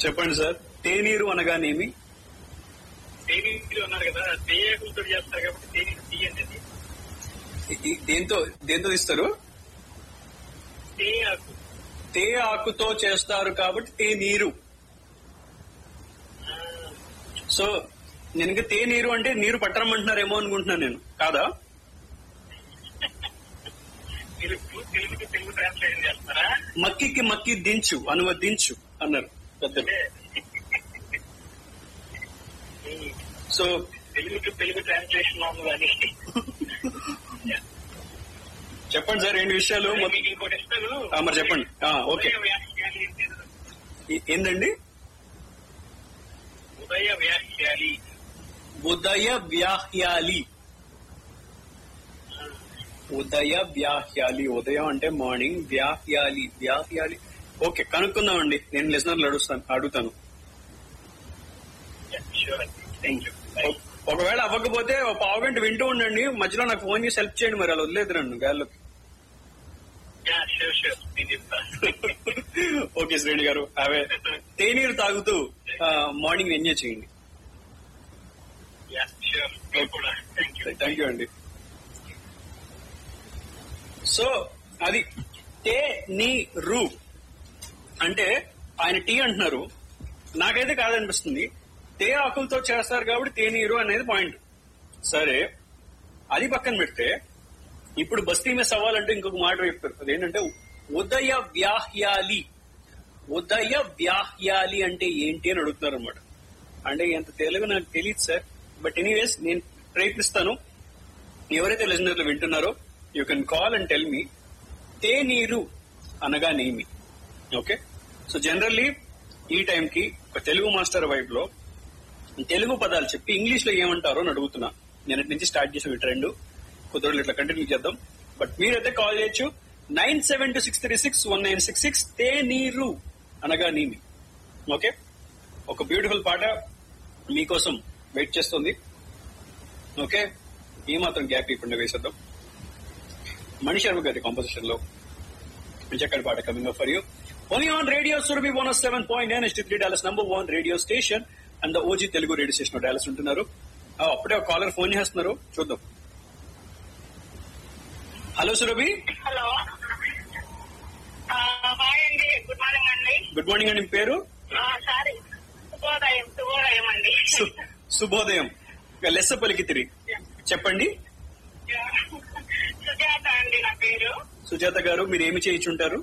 చెప్పండి సార్ తేనీరు అనగానేమి తేనీరు అన్నారు కదా తేయకులతో చేస్తారు కాబట్టి తేనీరు తీయండి ఈ- ఈ- దేంతో దేంతో ఇస్తారు తేయాకు తే ఆకుతో చేస్తారు కాబట్టి తేనీరు సో నేను ఇంకా తేనీరు అంటే నీరు పట్టరమంటున్నారేమో అనుకుంటున్నాను నేను కాదా తెలుగు తెలుగుకి తెలుగు ట్రాన్స్లేషన్ చేస్తారా మక్కికి మక్కి దించు అనువదించు అన్నారు పెద్దలు ఉమ్, సో తెలుగుకి తెలుగు ట్రాన్స్లేషన్ ఉంది కానీ చెప్పండి సార్ రెండు విషయాలు మొత్తం- మీకు ఇంకోటి ఇస్తాను ఆ, మరి చెప్పండి ఆ, ఓకే ఉదయ వ్యాఖ్యాలి అంటే ఏ- ఏందండి ఉదయ వ్యాఖ్యాలి ఉదయ వ్యాహ్యాలి ఉదయ వ్యాహ్యాలి ఉదయం అంటే మార్నింగ్ వ్యాహ్యాలి వ్యాహ్యాలి ఓకే కనుక్కుందామండి నేను లిసనర్లు అడుగుతాను అడుగుతాను షూర్ థ్యాంక్ యూ ఒ- ఒకవేళ అవ్వకపోతే ఒక పావు గంట వింటూ ఉండండి మధ్యలో నాకు ఫోన్ చేసి హెల్ప్ చేయండి మరి అలా వదిలేదు నన్ను గాల్లోకి షూర్ షూర్ నేను చెప్తాను ఓకే శ్రేణి గారు అవే తేనీరు తాగుతూ మార్నింగ్ ఎంజాయ్ చేయండి షూర్ మీరు కూడా థ్యాంక్ యూ థ్యాంక్ యూ అండి సో అది తే నీ రు అంటే ఆయన టీ అంటున్నారు నాకైతే కాదనిపిస్తుంది తే ఆకులతో చేస్తారు కాబట్టి తేనీరు అనేది పాయింట్ సరే అది పక్కన పెడితే ఇప్పుడు బస్తీ మీద సవాల్ అంటే ఇంకొక మాట చెప్తారు అదేంటంటే ఉదయ వ్యాహ్యాలి ఉదయ వ్యాహ్యాలి అంటే ఏంటి అని అడుగుతున్నారు అనమాట అంటే ఎంత తెలుగు నాకు తెలియదు సార్ బట్ ఎనీవేస్ నేను ప్రయత్నిస్తాను ఎవరైతే లిజనర్లు వింటున్నారో you can call and tell me తేనీరు అనగానేమి ఓకే సో జనరల్లీ ఈ టైంకి ఒక తెలుగు మాస్టర్ వైబ్ లో తెలుగు పదాలు చెప్పి ఇంగ్లీష్ లో ఏమంటారో అని అడుగుతున్నా నిన్నటి నుంచి స్టార్ట్ చేసాం ఈ ట్రెండ్ కొద్ది రోజులు ఇట్లా కంటిన్యూ చేద్దాం బట్ మీరైతే కాల్ చేయొచ్చు nine seven two six three six one nine six six తేనీరు అనగా నీమి ఓకే ఒక బ్యూటిఫుల్ పాట మీకోసం వెయిట్ చేస్తుంది ఓకే ఈ మాత్రం గ్యాప్ ఇవ్వకుండా వేసేద్దాం మణి శర్మ గారి కాంపోజిషన్ లో చక్కటి పాట coming for you only on radio Surabhi one seven point nine ST three Dallas number one radio station and OG Telugu radio station Dallas ఉంటున్నారు ఆ, అప్పుడే ఒక కాలర్ ఫోన్ చేస్తున్నారు చూద్దాం హలో సురభి హలో హాయ్ అండి గుడ్ మార్నింగ్ అండి గుడ్ మార్నింగ్ అండి మీ పేరు సారీ శుభోదయం శుభోదయం అండి సు- శుభోదయం లెస్స పలికితిరి చెప్పండి సుజాత అండి నా పేరు సుజాత గారు మీరు ఏమి చేయించుంటారు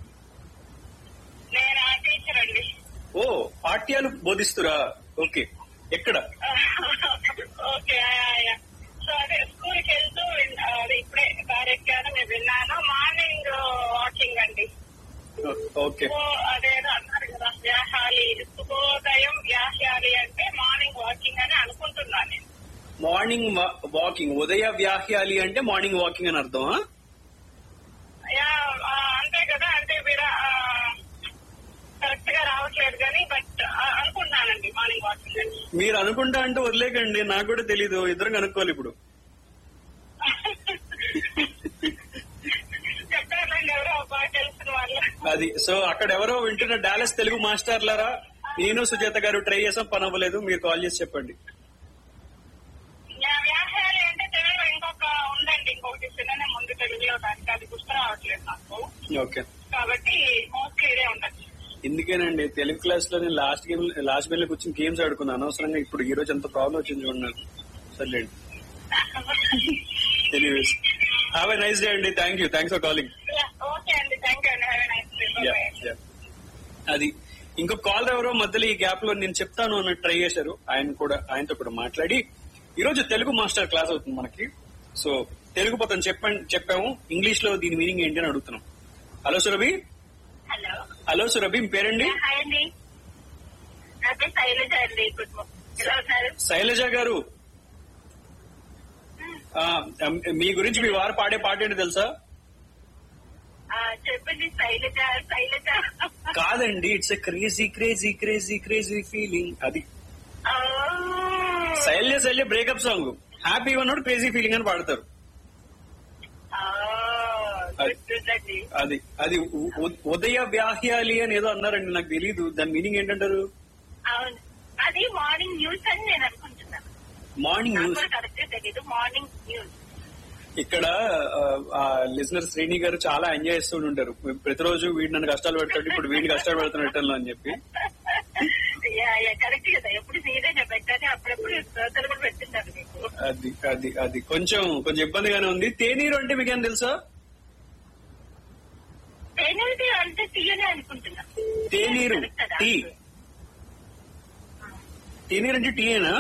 నేను టీచర్ అండి ఓ పాఠ్యాలు బోధిస్తురా ఓకే ఎక్కడ ఓకే సో అదే స్కూల్కి వెళ్తూ విన్- అదే ఇప్పుడే కార్యక్రమం నేను విన్నాను మార్నింగ్ వాకింగ్ అండి ఓకే సో అదేదో అన్నారు కదా వ్యాహాలి శుభోదయం వ్యాహ్యాలి అంటే మార్నింగ్ వాకింగ్ అని అనుకుంటున్నాను నేను మార్నింగ్ వాకింగ్ ఉదయ వ్యాహ్యాలి అంటే మార్నింగ్ వాకింగ్ అని అర్థం యా, ఆ, అంతే కదా అంటే మీరు కరెక్ట్ గా రావట్లేదు కానీ బట్ అనుకుంటున్నానండి మార్నింగ్ వాకింగ్ అని మీరు అనుకుంటా అంటే వదిలేకండి నాకు కూడా తెలీదు ఇద్దరం కనుక్కోవాలి ఇప్పుడు చెప్పారండి ఎవరో బాగా తెలిసిన వాళ్ళు అది సో అక్కడ ఎవరో వింటున్న డాలస్ తెలుగు మాస్టర్లారా నేను సుజాత గారు ట్రై చేసాం పని అవ్వలేదు మీరు కాల్ చేసి చెప్పండి యా, వ్యాహ్యాలి అంటే తెలుగులో ఇంకొక ఉందండి ఇంకొకటి సినిమా ముందు తెలుగులో దానికి అది గుర్తు రావట్లేదు నాకు ఓకే కాబట్టి మోస్ట్లీ ఇదే ఉండదు ఎందుకేనండి తెలుగు క్లాస్ లో నేను లాస్ట్ గేమ్ లాస్ట్ గేమ్ లో కూర్చొని గేమ్స్ ఆడుకున్నాను అనవసరంగా ఇప్పుడు ఈ రోజు ఎంత ప్రాబ్లం వచ్చింది చూడండి నాకు సర్లేండి anyways have a nice day అండి thank you thanks for calling okay అండి థ్యాంక్ యూ అండి హ్యావ్ నైస్ యా, యా. అది ఇంకో కాల్ ఎవరో మధ్యలో ఈ గ్యాప్ లో నేను చెప్తాను అని ట్రై చేశారు ఆయన కూడా ఆయనతో కూడా మాట్లాడి ఈ రోజు తెలుగు మాస్టర్ క్లాస్ అవుతుంది మనకి సో తెలుగు పదం చెప్పండి చెప్పాము ఇంగ్లీష్ లో దీని మీనింగ్ ఏంటి అని అడుగుతున్నాం hello Surabhi hello hello Surabhi మీ పేరండి హాయ్ అండి నా పేరు శైలజ అండి గుడ్ మార్నింగ్ ఎలా ఉన్నారు శైలజ గారు ఆ, మీ గురించి మీ వారు పాడే పాట ఏంటి తెలుసా ఆ, చెప్పండి శైలజ శైలజ కాదండి it's a crazy crazy crazy crazy feeling అది ఆ, శైల్య శైల్య బ్రేకప్ సాంగ్ హ్యాపీగా ఉన్నాడు క్రేజీ ఫీలింగ్ అని పాడతారు ఆ, good to ఉంటుందండి అది అది ఉ- ఉ- ఉదయ వ్యాహ్యాలి అని ఏదో అన్నారండి నాకు తెలియదు దాని మీనింగ్ ఏంటంటారు అవును అది మార్నింగ్ న్యూస్ అని నేను అనుకుంటున్నాను మార్నింగ్ నాకు న్యూస్ కూడా కరెక్ట్ తెలియదు మార్నింగ్ న్యూస్ ఇక్కడ ఆ లిజనర్ శ్రేణి గారు చాలా ఎంజాయ్ చేస్తూ ఉంటారు ప్రతిరోజు వీడు నన్ను కష్టాలు పెడతాడు ఇప్పుడు వీడిని కష్టాలు పెడుతున్నట్టు అని చెప్పి కరెక్ట్ కదా ఎప్పుడు మీరే పెట్టాలి అప్పుడప్పుడు శ్రోతలు కూడా పెడుతుంటారు మీకు అది అది అది కొంచెం కొంచెం ఇబ్బందిగానే ఉంది తేనీరు అంటే మీకేం తెలుసా తేనెది అంటే తీయనే అనుకుంటున్నా తేనీరు Correct కదా? టీ తేనీరు అంటే టీయేనా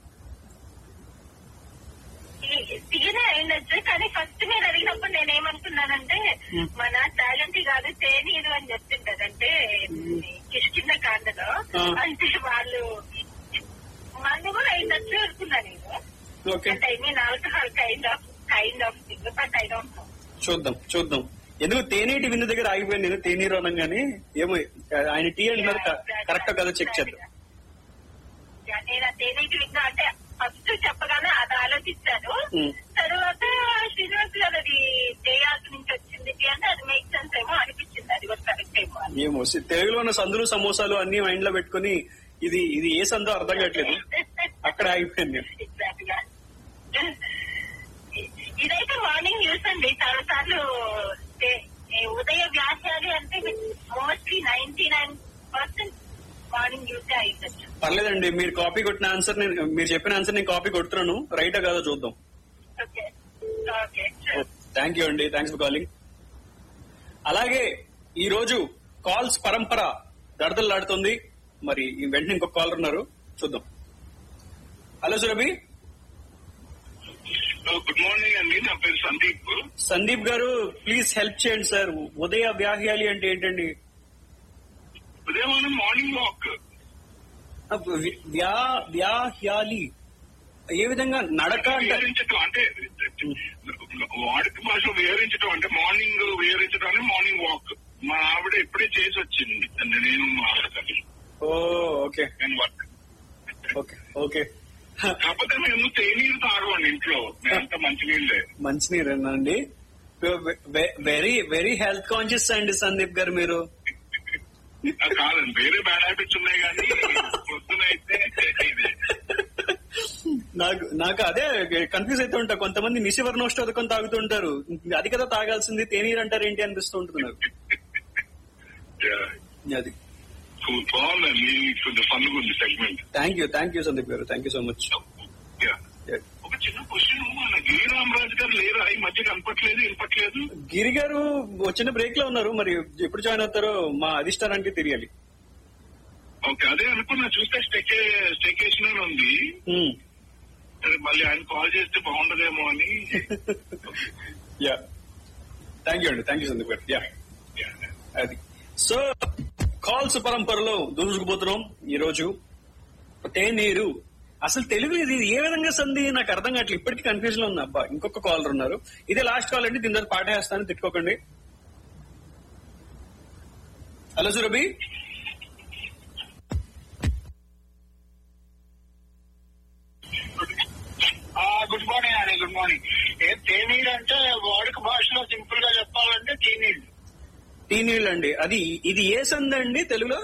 తీ- తీయనే అయినట్టు కానీ ఫస్ట్ మీరు అడిగినప్పుడు నేనేమనుకున్నానంటే Hmm. మన టాలెంట్ కాదు తేనీరు అని చెప్తుంటదంటే కిష్కింద కాండలో Ah. అంటే వాళ్ళు మందు కూడా అయినట్టు అనుకున్నా నేను ఓకే అంటే I mean alcohol kind of kind of thing but I don't know చూద్దాం చూద్దాం ఎందుకు తేనీటి విందు దగ్గర ఆగిపోయింది నేను తేనీరు అనగానే ఏమో ఆయన టీ అంటున్నారు కరెక్ట్ కదా చెక్ చేద్దాం యా, నేను ఆ తేనీటి విన్నా అంటే ఫస్ట్ చెప్పగానే అది ఆలోచించాను Hmm. తర్వాత శ్రీనివాస్ గారు అది తేయాల్సి నుంచి వచ్చింది అంటే అది మేక్ సెన్స్ ఏమో అనిపించింది అది కూడా కరెక్ట్ ఏమో అని. ఏమో సి- తెలుగులో ఉన్న సందులు సమోసాలు అన్ని మైండ్ లో పెట్టుకుని ఇది ఇది ఏ సందో అర్థం కావట్లేదు అక్కడ ఆగిపోయింది నేను. Exactly గా. ఇదైతే మార్నింగ్ న్యూస్ అండి చాలా సార్లు ఉదయ వ్యాసాలు అంటే mostly ninety nine percent morning news అయిందచ్చు పర్లేదండి మీరు కాపీ కొట్టిన ఆన్సర్ నేను మీరు చెప్పిన ఆన్సర్ నేను కాపీ కొడుతున్నాను రైటా కాదో చూద్దాం ఓకే ఓకే థ్యాంక్ యూ అండి థ్యాంక్స్ ఫర్ కాలింగ్ అలాగే ఈ రోజు కాల్స్ పరంపర దడదలాడుతుంది మరి ఈ వెంటనే ఇంకొక కాలర్ ఉన్నారు చూద్దాం హలో సురభి గుడ్ మార్నింగ్ అండి నా పేరు సందీప్ సందీప్ గారు ప్లీజ్ హెల్ప్ చేయండి సార్ ఉదయ వ్యాహ్యాలి అంటే ఏంటండి ఉదయం మార్నింగ్ వాక్ ఆ, వి- వ్యా వ్యాహ్యాలి ఏ విధంగా నడక అంటే వివరించటం అంటే వాడుక భాష వివరించటం అంటే మార్నింగ్ వివరించడం అంటే మార్నింగ్ వాక్ మా ఆవిడ ఇప్పుడే చేసి వచ్చింది అంటే నేను మా ఆవిడ కలిసి ఓ ఓకే నేను వర్క్ ఓకే ఓకే కాకపోతే మేము తేనీరు తాగమండి ఇంట్లో మేమంతా మంచినీళ్ళే మంచినీరేనండి వెరీ వెరీ హెల్త్ కాన్షియస్ అండి సందీప్ గారు మీరు అది కాదండి వేరే బ్యాడ్ హ్యాబిట్స్ ఉన్నాయి కానీ పొద్దున అయితే ఇదే నాకు నాకు అదే కన్ఫ్యూజ్ అయితే ఉంటా కొంతమంది నిశివర్ణోష్టోదకం తాగుతూ ఉంటారు అది కదా తాగాల్సింది తేనీరు అంటారు ఏంటి అనిపిస్తూ ఉంటుంది నాకు అది బాగుందండి కొంచెం ఫన్గా ఉంది segment thank you thank you Sandeep గారు థ్యాంక్ యూ సో మచ్ ఒక చిన్న క్వశ్చన్ మన గిరి రామరాజు గారు లేరా ఈ మధ్య కనపట్లేదు వినపట్లేదు గిరి గారు వచ్చిన బ్రేక్ లో ఉన్నారు మరి ఎప్పుడు జాయిన్ అవుతారో మా అధిష్టానానికి తెలియాలి ఓకే అదే అనుకున్నా చూస్తే స్టెకే స్టెకేషన్ అని ఉంది Hmm. సరే మళ్ళీ ఆయన కాల్ చేస్తే బాగుండదేమో అని యా థ్యాంక్ యూ అండి థ్యాంక్ యూ సందీప్ గారు యా అది సో కాల్స్ పరంపరలో దూసుకుపోతున్నాం ఈ రోజు తేనీరు అసలు తెలుగు ఇది ఏ విధంగా సంధి నాకు అర్థం కావట్లేదు ఇప్పటికీ కన్ఫ్యూజన్ లో ఉంది అబ్బా ఇంకొక కాలర్ ఉన్నారు ఇదే లాస్ట్ కాల్ అండి దీని తర్వాత పాట వేస్తాను తిట్టుకోకండి హలో సురభి గుడ్ మార్నింగ్ అండి గుడ్ మార్నింగ్ ఏ తేనీరు అంటే వాడుక భాషలో సింపుల్ గా చెప్పాలంటే తేనీళ్ళు టీ నీళ్ళు అండి అది ఇది ఏ సంధి అండి తెలుగులో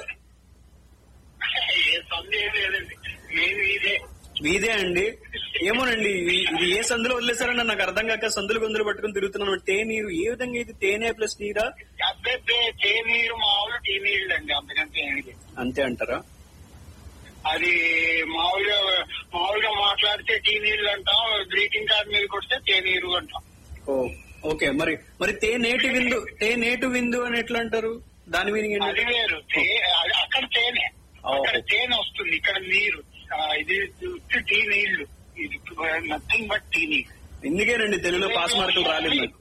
ఏ సందేహం లేదండి మేము ఇదే మీదే అండి ఏమోనండి ఇది ఇది ఏ సందులో వదిలేశారని నాకు అర్థం కాక సందులు గొంతులు పట్టుకుని తిరుగుతున్నాను తేనీరు ఏ విధంగా ఇది తేనె ప్లస్ నీరా అబ్బే తేనీరు మామూలు టీ నీళ్ళు అండి అంతకంటే ఏమీ లేదు. అంతే అంటారా అది మామూలుగా మామూలుగా మాట్లాడితే టీ నీళ్ళు అంటాం గ్రీటింగ్ కార్డ్ మీద కొడితే తేనీరు అంటాం ఓ ఓకే మరి మరి తేనేటి విందు తేనేటు విందు అని ఎట్లా అంటారు దాని మీనింగ్ అది ఏంటి వేరు తే- అది అక్కడ తేనె అక్కడ తేనె వస్తుంది ఇక్కడ నీరు ఆ, ఇది ఉత్తి టీ నీళ్లు ఇది నథింగ్ బట్ టీ నీళ్ళు ఇందుకేనండి తెలుగులో పాస్ మార్కులు రాలేదు నాకు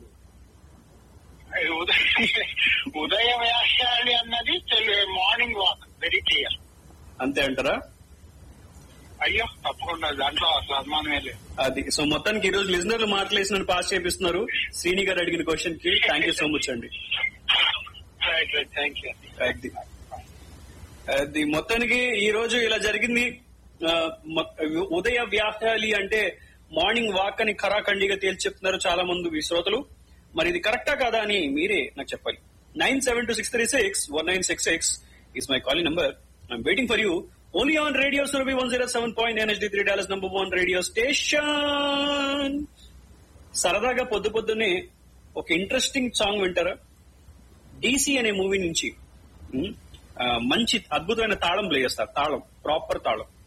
ఉదయం ఉదయ వ్యాఖ్యాలి అన్నది మార్నింగ్ వాక్ వెరీ క్లియర్ అంతే అంటారా అయ్యో తప్పకుండా దాంట్లో అసలు అనుమానమే లేదు అది సో మొత్తానికి ఈ రోజు లిజనర్లు మాటలేసి నన్ను పాస్ చేపిస్తున్నారు శ్రీని గారు అడిగిన క్వశ్చన్ కి థ్యాంక్ యూ సో మచ్ అండి రైట్ రైట్ థ్యాంక్ యూ అది అది మొత్తానికి ఈ రోజు ఇలా జరిగింది ఆ, మ- ఉదయ వ్యాఖ్యాలి అంటే మార్నింగ్ వాక్ అని ఖరాఖండిగా తేల్చి చెప్తున్నారు చాలా మంది ఈ శ్రోతలు మరి ఇది కరెక్టా కాదా అని మీరే నాకు చెప్పాలి nine seven two six three six one nine six six is my calling number I'm waiting for you only on radio Surabhi one zero seven point NHD three Dallas number one radio station సరదాగా పొద్దు పొద్దున్నే ఒక interesting song వింటారా DC అనే movie నుంచి ఉమ్, ఆ, మంచి అద్భుతమైన తాళం ప్లే చేస్తారు తాళం ప్రాపర్ తాళం